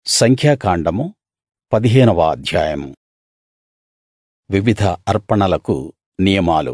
సంఖ్యాకాండము పదిహేనవ అధ్యాయం వివిధ అర్పణలకు నియమాలు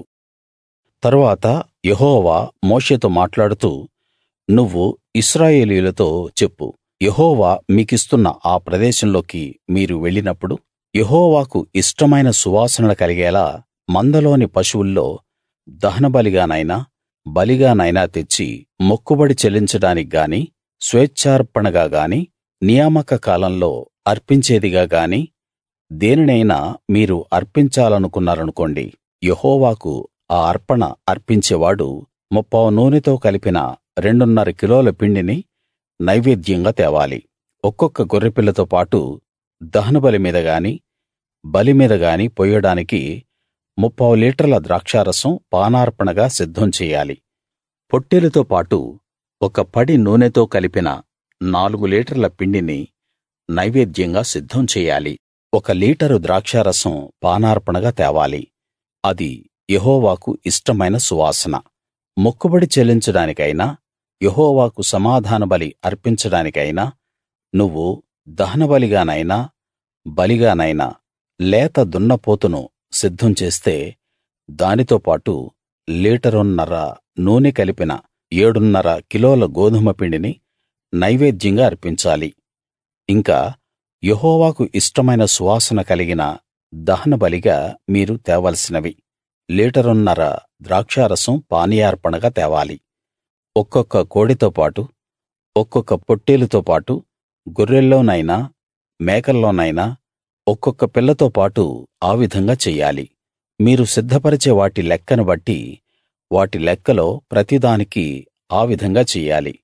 తరువాత యెహోవా మోషేతో మాట్లాడుతూ నువ్వు ఇశ్రాయేలీయులతో చెప్పు యెహోవా మీకిస్తున్న ఆ ప్రదేశంలోకి మీరు వెళ్ళినప్పుడు యెహోవాకు ఇష్టమైన సువాసన కలిగేలా మందలోని పశువుల్లో దహనబలిగానైనా బలిగానైనా తెచ్చి మొక్కుబడి చెల్లించడానికి గాని స్వేచ్ఛార్పణగా గాని నియామక కాలంలో అర్పించేదిగా గాని దేనినైనా మీరు అర్పించాలనుకున్నారనుకోండి యెహోవాకు ఆ అర్పణ అర్పించేవాడు ముప్పావు నూనెతో కలిపిన రెండున్నర కిలోల పిండిని నైవేద్యంగా తేవాలి ఒక్కొక్క గొర్రెపిల్లతో పాటు దహనబలి మీద గాని బలి మీద గాని పొయ్యడానికి ముప్పావు లీటర్ల ద్రాక్షారసం పానార్పణగా సిద్ధం చెయ్యాలి పొట్టేలుతో పాటు ఒక పడి నూనెతో కలిపిన నాలుగు లీటర్ల పిండిని నైవేద్యంగా సిద్ధం చెయ్యాలి ఒక లీటరు ద్రాక్షారసం పానార్పణగా తేవాలి అది యెహోవాకు ఇష్టమైన సువాసన మొక్కుబడి చెల్లించడానికైనా యెహోవాకు సమాధాన బలి అర్పించడానికైనా నువ్వు దహనబలిగానైనా బలిగానైనా లేత దున్నపోతును సిద్ధం చేస్తే దానితో పాటు లీటరున్నర నూనె కలిపిన ఏడున్నర కిలోల గోదుమ పిండిని నైవేద్యంగా అర్పించాలి ఇంకా యెహోవాకు ఇష్టమైన సువాసన కలిగిన దహనబలిగా మీరు తేవలసినవి లీటరున్నర ద్రాక్షారసం పానీయార్పణగా తేవాలి ఒక్కొక్క కోడెతో పాటు ఒక్కొక్క పొట్టేలుతో పాటు గొర్రెల్లోనైనా మేకల్లోనైనా ఒక్కొక్క పిల్లతో పాటు ఆ విధంగా చెయ్యాలి మీరు సిద్ధపరిచే వాటి లెక్కను బట్టి వాటి లెక్కలో ప్రతిదానికీ ఆ విధంగా చెయ్యాలి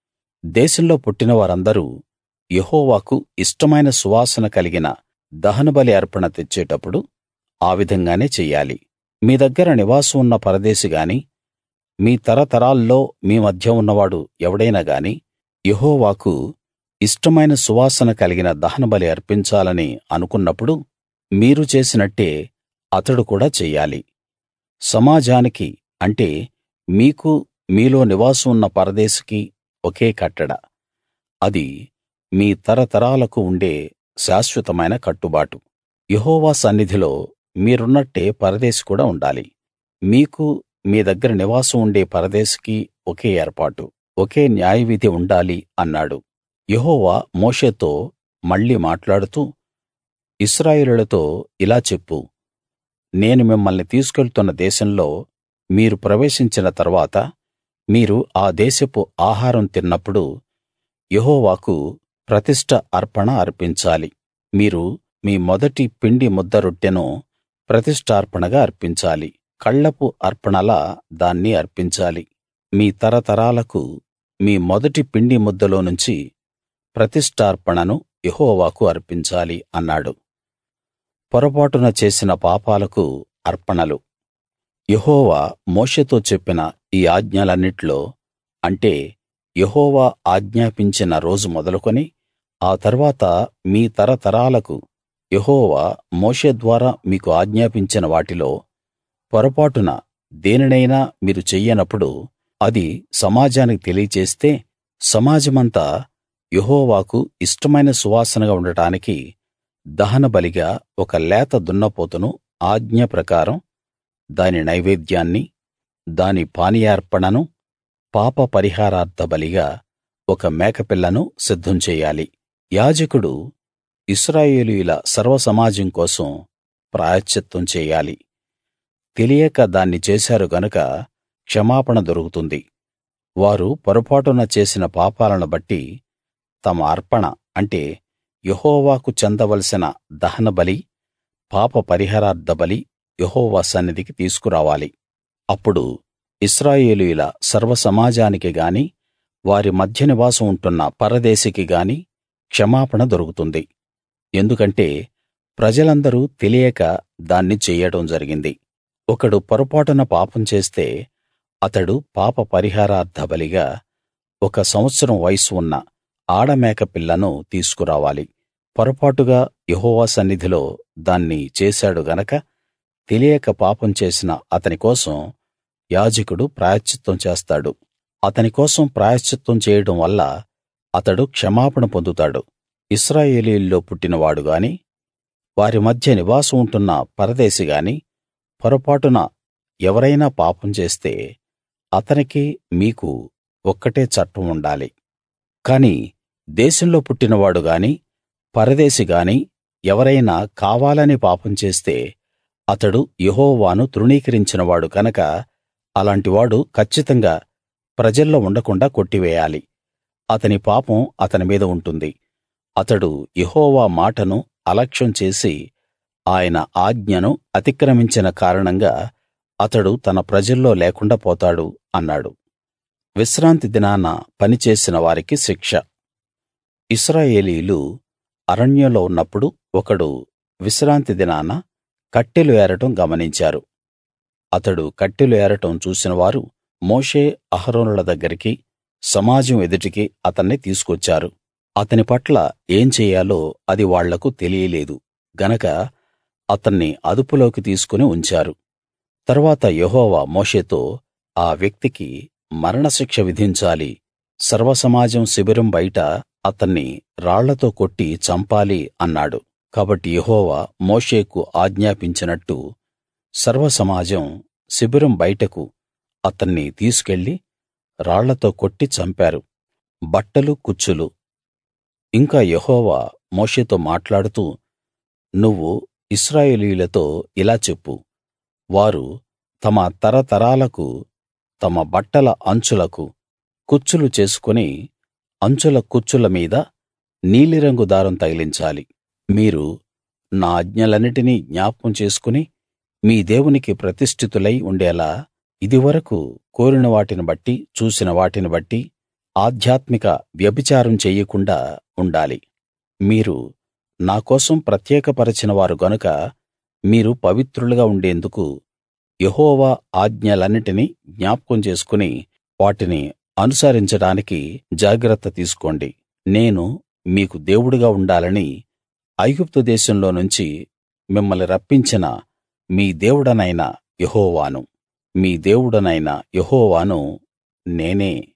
దేశంలో పుట్టిన వారందరూ యెహోవాకు ఇష్టమైన సువాసన కలిగిన దహనబలి అర్పణ తెచ్చేటప్పుడు ఆ విధంగానే చెయ్యాలి మీ దగ్గర నివాసం ఉన్న పరదేశి గాని మీ తరతరాల్లో మీ మధ్య ఉన్నవాడు ఎవడైనా గాని యెహోవాకు ఇష్టమైన సువాసన కలిగిన దహనబలి అర్పించాలని అనుకున్నప్పుడు మీరు చేసినట్టే అతడు కూడా చెయ్యాలి సమాజానికి అంటే మీకు మీలో నివాసం ఉన్న పరదేశికి ఒకే కట్టడ అది మీ తరతరాలకు ఉండే శాశ్వతమైన కట్టుబాటు యెహోవా సన్నిధిలో మీరున్నట్టే పరదేశి కూడా ఉండాలి మీకు మీ దగ్గర నివాసం ఉండే పరదేశికి ఒకే ఏర్పాటు ఒకే న్యాయవిధి ఉండాలి అన్నాడు యెహోవా మోషేతో మళ్ళీ మాట్లాడుతూ ఇశ్రాయేలీయులతో ఇలా చెప్పు నేను మిమ్మల్ని తీసుకెళ్తున్న దేశంలో మీరు ప్రవేశించిన తరువాత మీరు ఆ దేశపు ఆహారం తిన్నప్పుడు యెహోవాకు ప్రతిష్ఠ అర్పణ అర్పించాలి మీరు మీ మొదటి పిండి ముద్ద రొట్టెను ప్రతిష్ఠార్పణగా అర్పించాలి కళ్ళపు అర్పణలా దాన్ని అర్పించాలి మీ తరతరాలకు మీ మొదటి పిండి ముద్దలో నుంచి ప్రతిష్ఠార్పణను యెహోవాకు అర్పించాలి అన్నాడు పొరపాటున చేసిన పాపాలకు అర్పణలు యెహోవా మోషేతో చెప్పిన ఈ ఆజ్ఞలన్నిట్లో అంటే యెహోవా ఆజ్ఞాపించిన రోజు మొదలుకొని ఆ తర్వాత మీ తరతరాలకు యెహోవా మోషే ద్వారా మీకు ఆజ్ఞాపించిన వాటిలో పొరపాటున దేనినైనా మీరు చెయ్యనప్పుడు అది సమాజానికి తెలియచేస్తే సమాజమంతా యెహోవాకు ఇష్టమైన సువాసనగా ఉండటానికి దహనబలిగా ఒక లేత దున్నపోతును ఆజ్ఞ ప్రకారం దాని నైవేద్యాన్ని దాని పానీయార్పణను పాప పరిహారార్థ బలిగా ఒక మేకపిల్లను సిద్ధం చెయ్యాలి యాజకుడు ఇశ్రాయేలీయుల సర్వసమాజం కోసం ప్రాయశ్చిత్తం చెయ్యాలి తెలియక దాన్ని చేశారు గనక క్షమాపణ దొరుకుతుంది వారు పొరపాటున చేసిన పాపాలను బట్టి తమ అర్పణ అంటే యెహోవాకు చెందవలసిన దహనబలి పాప పరిహారార్థ బలి యెహోవా సన్నిధికి తీసుకురావాలి అప్పుడు ఇశ్రాయేలీయుల సర్వసమాజానికి గాని వారి మధ్య నివాసం ఉంటున్న పరదేశికి గాని క్షమాపణ దొరుకుతుంది ఎందుకంటే ప్రజలందరూ తెలియక దాన్ని చెయ్యడం జరిగింది ఒకడు పొరపాటున పాపం చేస్తే అతడు పాప పరిహారార్థ బలిగా ఒక సంవత్సరం వయస్సు ఉన్న ఆడమేక పిల్లను తీసుకురావాలి పొరపాటుగా యెహోవా సన్నిధిలో దాన్ని చేశాడు గనక తెలియక పాపం చేసిన అతని కోసం యాజకుడు ప్రాయశ్చిత్తం చేస్తాడు అతని కోసం ప్రాయశ్చిత్తం చేయడం వల్ల అతడు క్షమాపణ పొందుతాడు ఇశ్రాయేలీయుల్లో పుట్టినవాడు గాని వారి మధ్య నివాసం ఉంటున్న పరదేశి గాని పొరపాటున ఎవరైనా పాపం చేస్తే అతనికి మీకు ఒక్కటే చట్టం ఉండాలి కాని దేశంలో పుట్టినవాడు గాని పరదేశి గాని ఎవరైనా కావాలని పాపం చేస్తే అతడు యెహోవాను తృణీకరించినవాడు కనుక అలాంటివాడు కచ్చితంగా ప్రజల్లో ఉండకుండాా కొట్టివేయాలి అతని పాపం అతని మీద ఉంటుంది అతడు యెహోవా మాటను అలక్ష్యం చేసి ఆయన ఆజ్ఞను అతిక్రమించిన కారణంగా అతడు తన ప్రజల్లో లేకుండా పోతాడు అన్నాడు విశ్రాంతి దినాన పని చేసిన వారికి శిక్ష ఇశ్రాయేలీయులు అరణ్యంలో ఉన్నప్పుడు ఒకడు విశ్రాంతి దినాన కట్టెలు ఏరడం గమనించారు అతడు కట్టెలు ఏరడం చూసిన వారు మోషే అహరోనుల దగ్గరికి సమాజం ఎదుటికి అతన్ని తీసుకొచ్చారు అతని పట్ల ఏం చెయ్యాలో అది వాళ్లకు తెలియలేదు గనక అతన్ని అదుపులోకి తీసుకుని ఉంచారు తరువాత యెహోవా మోషేతో ఆ వ్యక్తికి మరణశిక్ష విధించాలి సర్వసమాజం శిబిరం బయట అతన్ని రాళ్లతో కొట్టి చంపాలి అన్నాడు కాబట్టి యెహోవా మోషేకు ఆజ్ఞాపించినట్టు సర్వసమాజం శిబిరం బయటకు అతన్ని తీసుకెళ్లి రాళ్లతో కొట్టి చంపారు బట్టలు కుచ్చులు ఇంకా యెహోవా మోషేతో మాట్లాడుతూ నువ్వు ఇశ్రాయేలీయులతో ఇలా చెప్పు వారు తమ తరతరాలకు తమ బట్టల అంచులకు కుచ్చులు చేసుకుని అంచుల కుచ్చుల మీద నీలిరంగు దారం తగిలించాలి మీరు నా ఆజ్ఞలన్నిటినీ జ్ఞాపకం చేసుకుని మీ దేవునికి ప్రతిష్ఠితులై ఉండేలా ఇదివరకు కోరిన వాటిని బట్టి చూసిన వాటిని బట్టి ఆధ్యాత్మిక వ్యభిచారం చెయ్యకుండా ఉండాలి మీరు నా కోసం ప్రత్యేకపరచిన వారు గనుక మీరు పవిత్రులుగా ఉండేందుకు యెహోవా ఆజ్ఞలన్నిటినీ జ్ఞాపకం చేసుకుని వాటిని అనుసరించడానికి జాగ్రత్త తీసుకోండి నేను మీకు దేవుడుగా ఉండాలని ఐగుప్తు దేశంలో నుంచి మిమ్మల్ని రప్పించిన మీ దేవుడనైన యెహోవాను మీ దేవుడనైన యెహోవాను నేనే